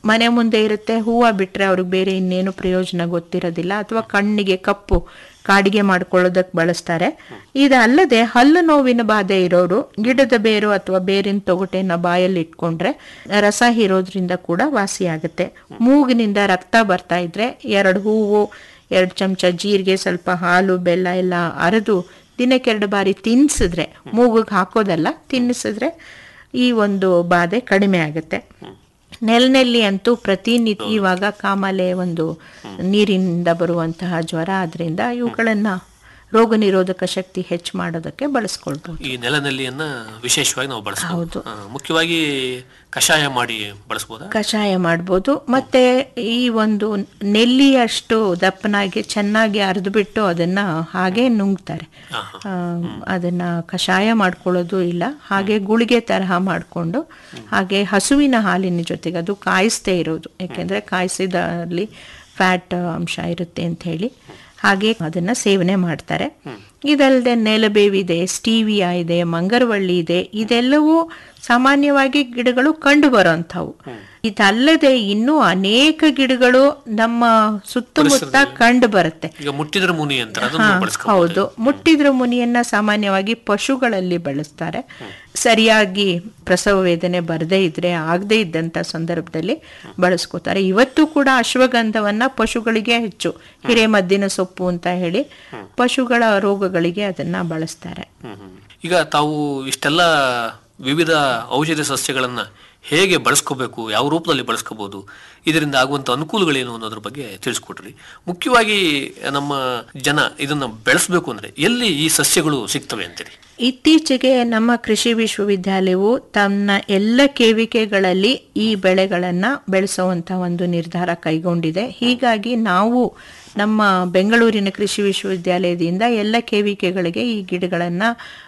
ಮನೆ ಮುಂದೆ ಇರುತ್ತೆ ಹೂವು ಬಿಟ್ರೆ ಅವ್ರಿಗೆ ಬೇರೆ ಇನ್ನೇನು ಪ್ರಯೋಜನ ಗೊತ್ತಿರೋದಿಲ್ಲ ಅಥವಾ ಕಣ್ಣಿಗೆ ಕಪ್ಪು ಕಾಡಿಗೆ ಮಾಡ್ಕೊಳ್ಳೋದಕ್ಕೆ ಬಳಸ್ತಾರೆ ಇದಲ್ಲದೆ ಹಲ್ಲು ನೋವಿನ ಬಾಧೆ ಇರೋರು ಗಿಡದ ಬೇರು ಅಥವಾ ಬೇರಿನ ತೊಗಟೆನ ಬಾಯಲ್ಲಿ ಇಟ್ಕೊಂಡ್ರೆ ರಸ ಹೀರೋದ್ರಿಂದ ಕೂಡ ವಾಸಿಯಾಗುತ್ತೆ ಮೂಗಿನಿಂದ ರಕ್ತ ಬರ್ತಾ ಇದ್ರೆ ಎರಡು ಹೂವು ಎರಡು ಚಮಚ ಜೀರಿಗೆ ಸ್ವಲ್ಪ ಹಾಲು ಬೆಲ್ಲ ಎಲ್ಲ ಅರೆದು ದಿನಕ್ಕೆರಡು ಬಾರಿ ತಿನ್ಸಿದ್ರೆ ಮೂಗಿಗೆ ಹಾಕೋದಲ್ಲ ತಿನ್ನಿಸಿದ್ರೆ ಈ ಒಂದು ಬಾಧೆ ಕಡಿಮೆ ಆಗುತ್ತೆ ನೆಲನೆಲ್ಲಿ ಅಂತೂ ಪ್ರತಿನಿತ್ಯ ಇವಾಗ ಕಾಮಾಲೆ ಒಂದು ನೀರಿನಿಂದ ಬರುವಂತಹ ಜ್ವರ ಆದ್ರಿಂದ ಇವುಗಳನ್ನ ರೋಗ ನಿರೋಧಕ ಶಕ್ತಿ ಹೆಚ್ಚು ಮಾಡೋದಕ್ಕೆ ಬಳಸ್ಕೊಳ್ಬಹುದು ಈ ನೆಲನೆಲ್ಲಿಯನ್ನ ವಿಶೇಷವಾಗಿ ನಾವು ಹೌದು. ಬಳಸಬಹುದು ಮುಖ್ಯವಾಗಿ ಕಷಾಯ ಮಾಡಿ ಬಳಸಬಹುದಾ ಕಷಾಯ ಮಾಡ್ಬೋದು ಮತ್ತೆ ಈ ಒಂದು ನೆಲ್ಲಿಯಷ್ಟು ದಪ್ಪನಾಗಿ ಚೆನ್ನಾಗಿ ಅರೆದು ಬಿಟ್ಟು ಅದನ್ನ ಹಾಗೆ ನುಂಗ್ತಾರೆ ಆ, ಅದನ್ನ ಕಷಾಯ ಮಾಡ್ಕೊಳ್ಳೋದು ಇಲ್ಲ ಹಾಗೆ ಗುಳಿಗೆ ತರಹ ಮಾಡಿಕೊಂಡು ಹಾಗೆ ಹಸುವಿನ ಹಾಲಿನ ಜೊತೆಗೆ ಅದು ಕಾಯಿಸ್ದೇ ಇರೋದು ಯಾಕೆಂದ್ರೆ ಕಾಯಿಸಿದಲ್ಲಿ ಫ್ಯಾಟ್ ಅಂಶ ಇರುತ್ತೆ ಅಂತ ಹೇಳಿ ಹಾಗೆ ಅದನ್ನ ಸೇವನೆ ಮಾಡ್ತಾರೆ ಇದಲ್ಲದೆ ನೆಲಬೇವಿದೆ ಸ್ಟೀವಿಯಾ ಇದೆ ಮಂಗರವಳ್ಳಿ ಇದೆ ಇದೆಲ್ಲವೂ ಸಾಮಾನ್ಯವಾಗಿ ಗಿಡಗಳು ಕಂಡು ಬರೋಂಥವು ಇದಲ್ಲದೆ ಇನ್ನೂ ಅನೇಕ ಗಿಡಗಳು ನಮ್ಮ ಸುತ್ತಮುತ್ತ ಕಂಡು ಬರುತ್ತೆ ಈಗ ಮುಟ್ಟಿದ್ರ ಮುನಿ ಅಂತ ಅದನ್ನು ಹಾ, ಬಳಸ್ಕೋಬಹುದು ಹೌದು ಮುಟ್ಟಿದ್ರ ಮುನಿಯನ್ನ ಸಾಮಾನ್ಯವಾಗಿ ಪಶುಗಳಲ್ಲಿ ಬಳಸ್ತಾರೆ ಸರಿಯಾಗಿ ಪ್ರಸವ ವೇದನೆ ಬರದೇ ಇದ್ರೆ ಆಗದೇ ಇದ್ದಂತ ಸಂದರ್ಭದಲ್ಲಿ ಬಳಸ್ಕೋತಾರೆ ಇವತ್ತು ಕೂಡ ಅಶ್ವಗಂಧವನ್ನ ಪಶುಗಳಿಗೆ ಹೆಚ್ಚು ಹಿರೇಮದ್ದಿನ ಸೊಪ್ಪು ಅಂತ ಹೇಳಿ ಪಶುಗಳ ರೋಗಗಳಿಗೆ ಅದನ್ನ ಬಳಸ್ತಾರೆ ಹ್ಮ್, ಹ್ಮ್. ಈಗ ತಾವು ಇಷ್ಟೆಲ್ಲ ವಿವಿಧ ಔಷಧಿ ಸಸ್ಯಗಳನ್ನ ಹೇಗೆ ಬಳಸ್ಕೋಬೇಕು ಯಾವ ರೂಪದಲ್ಲಿ ಬಳಸ್ಕೋಬಹುದು ಇದರಿಂದ ಆಗುವಂತ ಅನುಕೂಲಗಳೇನು ಅನ್ನೋದ್ರ ಬಗ್ಗೆ ತಿಳಿಸ್ಕೊಟ್ರಿ ಮುಖ್ಯವಾಗಿ ನಮ್ಮ ಜನ ಇದನ್ನ ಬೆಳೆಸಬೇಕು ಅಂದ್ರೆ ಎಲ್ಲಿ ಈ ಸಸ್ಯಗಳು ಸಿಗ್ತವೆ ಅಂತೀರಿ ಇತ್ತೀಚೆಗೆ ನಮ್ಮ ಕೃಷಿ ವಿಶ್ವವಿದ್ಯಾಲಯವು ತನ್ನ ಎಲ್ಲ ಕೇವಿಕೆಗಳಲ್ಲಿ ಈ ಬೆಳೆಗಳನ್ನ ಬೆಳೆಸುವಂತ ಒಂದು ನಿರ್ಧಾರ ಕೈಗೊಂಡಿದೆ ಹೀಗಾಗಿ ನಾವು ನಮ್ಮ ಬೆಂಗಳೂರಿನ ಕೃಷಿ ವಿಶ್ವವಿದ್ಯಾಲಯದಿಂದ ಎಲ್ಲ ಕೇವಿಕೆಗಳಿಗೆ ಈ ಗಿಡಗಳನ್ನ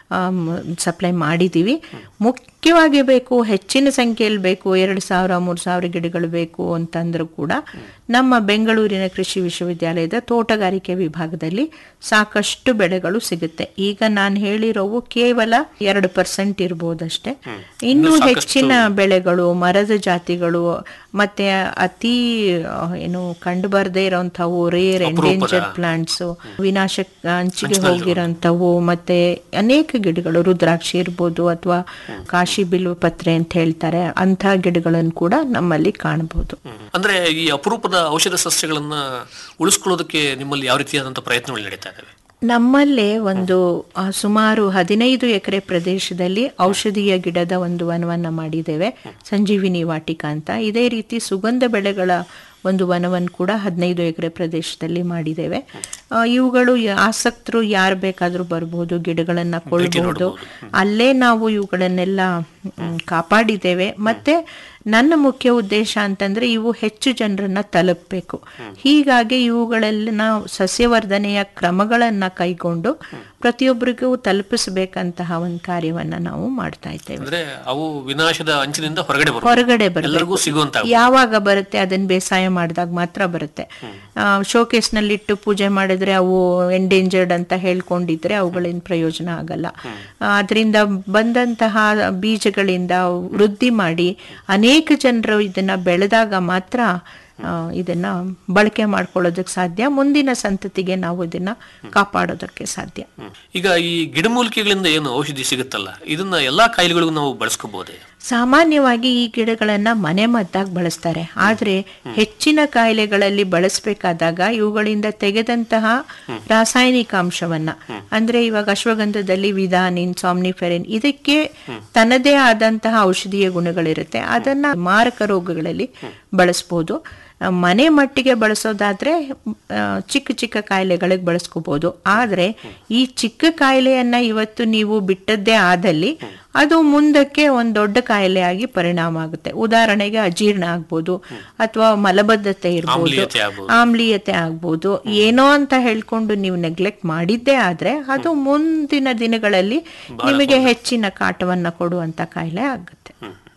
ಸಪ್ಲೈ ಮಾಡಿದ್ದೀವಿ ಮುಖ್ಯವಾಗಿ ಬೇಕು ಹೆಚ್ಚಿನ ಸಂಖ್ಯೆಯಲ್ಲಿ ಬೇಕು ಎರಡು ಸಾವಿರ ಮೂರು ಸಾವಿರ ಗಿಡಗಳು ಬೇಕು ಅಂತಂದ್ರೂ ಕೂಡ ನಮ್ಮ ಬೆಂಗಳೂರಿನ ಕೃಷಿ ವಿಶ್ವವಿದ್ಯಾಲಯದ ತೋಟಗಾರಿಕೆ ವಿಭಾಗದಲ್ಲಿ ಸಾಕಷ್ಟು ಬೆಳೆಗಳು ಸಿಗುತ್ತೆ ಈಗ ನಾನು ಹೇಳಿರೋವು ಕೇವಲ ಎರಡು ಪರ್ಸೆಂಟ್ ಇರ್ಬೋದಷ್ಟೇ ಇನ್ನೂ ಹೆಚ್ಚಿನ ಬೆಳೆಗಳು ಮರದ ಜಾತಿಗಳು ಮತ್ತೆ ಅತಿ ಆ, ಏನು ಕಂಡು ಬರದೇ ಇರೋಂಥವು ರೇರ್ ಎಂಡೇಂಜರ್ಡ್ ಪ್ಲಾಂಟ್ಸ್ ವಿನಾಶ ಅಂಚಿಗೆ ಹೋಗಿರೋಂಥವು ಮತ್ತೆ ಅನೇಕ ಗಿಡಗಳು ರುದ್ರಾಕ್ಷಿ ಇರ್ಬೋದು ಅಥವಾ ಕಾಶಿ ಬಿಲ್ವ ಪತ್ರೆ ಅಂತ ಹೇಳ್ತಾರೆ ಅಂಥ ಗಿಡಗಳನ್ನು ಕೂಡ ನಮ್ಮಲ್ಲಿ ಕಾಣಬಹುದು ಅಂದ್ರೆ ಈ ಅಪರೂಪದ ಔಷಧ ಸಸ್ಯಗಳನ್ನ ಉಳಿಸ್ಕೊಳ್ಳೋದಕ್ಕೆ ನಿಮ್ಮಲ್ಲಿ ಯಾವ ರೀತಿಯಾದಂತ ಪ್ರಯತ್ನಗಳು ನಡೀತಾ ಇದಾವೆ ನಮ್ಮಲ್ಲೇ ಒಂದು ಆ, ಸುಮಾರು ಹದಿನೈದು ಎಕರೆ ಪ್ರದೇಶದಲ್ಲಿ ಔಷಧೀಯ ಗಿಡದ ಒಂದು ವನವನ್ನ ಮಾಡಿದ್ದೇವೆ ಸಂಜೀವಿನಿ ವಾಟಿಕ ಅಂತ ಇದೇ ರೀತಿ ಸುಗಂಧ ಬೆಳೆಗಳ ಒಂದು ವನವನ್ನು ಕೂಡ ಹದಿನೈದು ಎಕರೆ ಪ್ರದೇಶದಲ್ಲಿ ಮಾಡಿದ್ದೇವೆ ಆ, ಇವುಗಳು ಯ- ಆಸಕ್ತರು ಯಾರು ಬೇಕಾದರೂ ಬರ್ಬೋದು ಗಿಡಗಳನ್ನ ಕೊಳ್ಬಹುದು ಅಲ್ಲೇ ನಾವು ಇವುಗಳನ್ನೆಲ್ಲ ಮ್, ಕಾಪಾಡಿದ್ದೇವೆ ಮತ್ತೆ ನನ್ನ ಮುಖ್ಯ ಉದ್ದೇಶ ಅಂತಂದ್ರೆ ಇವು ಹೆಚ್ಚು ಜನರನ್ನ ತಲುಪಬೇಕು ಹೀಗಾಗಿ ಇವುಗಳೆಲ್ಲ ನಾವು ಸಸ್ಯವರ್ಧನೆಯ ಕ್ರಮಗಳನ್ನ ಕೈಗೊಂಡು ಪ್ರತಿಯೊಬ್ಬರಿಗೂ ತಲುಪಿಸಬೇಕಂತಹ ಒಂದು ಕಾರ್ಯವನ್ನ ನಾವು ಮಾಡ್ತಾ ಇದ್ದೇವೆ ಅಂದ್ರೆ ಅವು ವಿನಾಶದ ಅಂಚಿನಿಂದ ಹೊರಗಡೆ ಬರುತ್ತೆ ಹೊರಗಡೆ ಎಲ್ಲರಿಗೂ ಬರಬೇಕು ಸಿಗುವಂತ ಯಾವಾಗ ಬರುತ್ತೆ ಅದನ್ನ ಬೇಸಾಯ ಮಾಡಿದಾಗ ಮಾತ್ರ ಬರುತ್ತೆ ಶೋಕೇಸ್ ನಲ್ಲಿಟ್ಟು ಪೂಜೆ ಮಾಡಿದ್ರೆ ಅವು ಎಂಡೇಂಜರ್ಡ್ ಅಂತ ಹೇಳ್ಕೊಂಡಿದ್ರೆ ಅವುಗಳಿಂದ ಪ್ರಯೋಜನ ಆಗಲ್ಲ ಅದರಿಂದ ಬಂದಂತಹ ಬೀಜಗಳಿಂದ ವೃದ್ಧಿ ಮಾಡಿ ಅನೇಕ ಜನರು ಇದನ್ನ ಬೆಳೆದಾಗ ಮಾತ್ರ ಆ, ಇದನ್ನ ಬಳಕೆ ಮಾಡ್ಕೊಳ್ಳೋದಕ್ಕೆ ಸಾಧ್ಯ ಮುಂದಿನ ಸಂತತಿಗೆ ನಾವು ಇದನ್ನ ಕಾಪಾಡೋದಕ್ಕೆ ಸಾಧ್ಯ ಹ್ಮ್. ಈಗ ಈ ಗಿಡಮೂಲಿಕೆಗಳಿಂದ ಏನು ಔಷಧಿ ಸಿಗುತ್ತಲ್ಲ ಇದನ್ನ ಎಲ್ಲಾ ಕಾಯಿಲೆಗಳಿಗೂ ನಾವು ಬಳಸ್ಕೋಬಹುದೇ ಸಾಮಾನ್ಯವಾಗಿ ಈ ಗಿಡಗಳನ್ನ ಮನೆ ಮದ್ದಾಗಿ ಬಳಸ್ತಾರೆ ಆದ್ರೆ ಹೆಚ್ಚಿನ ಕಾಯಿಲೆಗಳಲ್ಲಿ ಬಳಸಬೇಕಾದಾಗ ಇವುಗಳಿಂದ ತೆಗೆದಂತಹ ರಾಸಾಯನಿಕ ಅಂಶವನ್ನ ಅಂದ್ರೆ ಇವಾಗ ಅಶ್ವಗಂಧದಲ್ಲಿ ವಿಧಾನಿನ್ ಸಾಮ್ನಿಫೆರಿನ್ ಇದಕ್ಕೆ ತನ್ನದೇ ಆದಂತಹ ಔಷಧೀಯ ಗುಣಗಳಿರುತ್ತೆ ಅದನ್ನ ಮಾರಕ ರೋಗಗಳಲ್ಲಿ ಬಳಸ್ಬೋದು ಆ, ಮನೆ ಮಟ್ಟಿಗೆ ಬಳಸೋದಾದ್ರೆ ಆ, ಚಿಕ್ಕ ಚಿಕ್ಕ ಕಾಯಿಲೆಗಳಿಗೆ ಬಳಸ್ಕೋಬಹುದು ಆದ್ರೆ ಈ ಚಿಕ್ಕ ಕಾಯಿಲೆಯನ್ನ ಇವತ್ತು ನೀವು ಬಿಟ್ಟದ್ದೇ ಆದಲ್ಲಿ ಅದು ಮುಂದಕ್ಕೆ ಒಂದು ದೊಡ್ಡ ಕಾಯಿಲೆಯಾಗಿ ಪರಿಣಾಮ ಆಗುತ್ತೆ ಉದಾಹರಣೆಗೆ ಅಜೀರ್ಣ ಆಗ್ಬೋದು ಅಥವಾ ಮಲಬದ್ಧತೆ ಇರ್ಬೋದು ಆಮ್ಲೀಯತೆ ಆಗ್ಬೋದು. ಆಮ್ಲೀಯತೆ ಆಗ್ಬೋದು ಏನೋ ಅಂತ ಹೇಳ್ಕೊಂಡು ನೀವು ನೆಗ್ಲೆಕ್ಟ್ ಮಾಡಿದ್ದೇ ಆದ್ರೆ ಅದು ಮುಂದಿನ ದಿನಗಳಲ್ಲಿ ನಿಮಗೆ ಹೆಚ್ಚಿನ ಕಾಟವನ್ನ ಕೊಡುವಂತ ಕಾಯಿಲೆ ಆಗುತ್ತೆ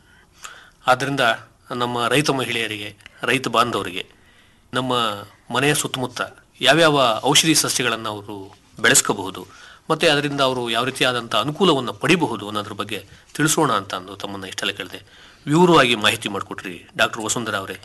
ಆದ್ದರಿಂದ ನಮ್ಮ ರೈತ ಮಹಿಳೆಯರಿಗೆ ರೈತ ಬಾಂಧವರಿಗೆ ನಮ್ಮ ಮನೆಯ ಸುತ್ತಮುತ್ತ ಯಾವ್ಯಾವ ಔಷಧಿ ಸಸ್ಯಗಳನ್ನು ಅವರು ಬೆಳೆಸ್ಕೋಬಹುದು ಮತ್ತೆ ಅದರಿಂದ ಅವರು ಯಾವ ರೀತಿಯಾದಂಥ ಅನುಕೂಲವನ್ನು ಪಡಿಬಹುದು ಅನ್ನೋದ್ರ ಬಗ್ಗೆ ತಿಳಿಸೋಣ ಅಂತ ಅಂದು ತಮ್ಮನ್ನ ಇಷ್ಟೆಲ್ಲ ಕೇಳಿದೆ ವಿವರವಾಗಿ ಮಾಹಿತಿ ಮಾಡಿಕೊಟ್ರಿ ಡಾಕ್ಟರ್ ವಸುಂಧರಾ ಅವರೇ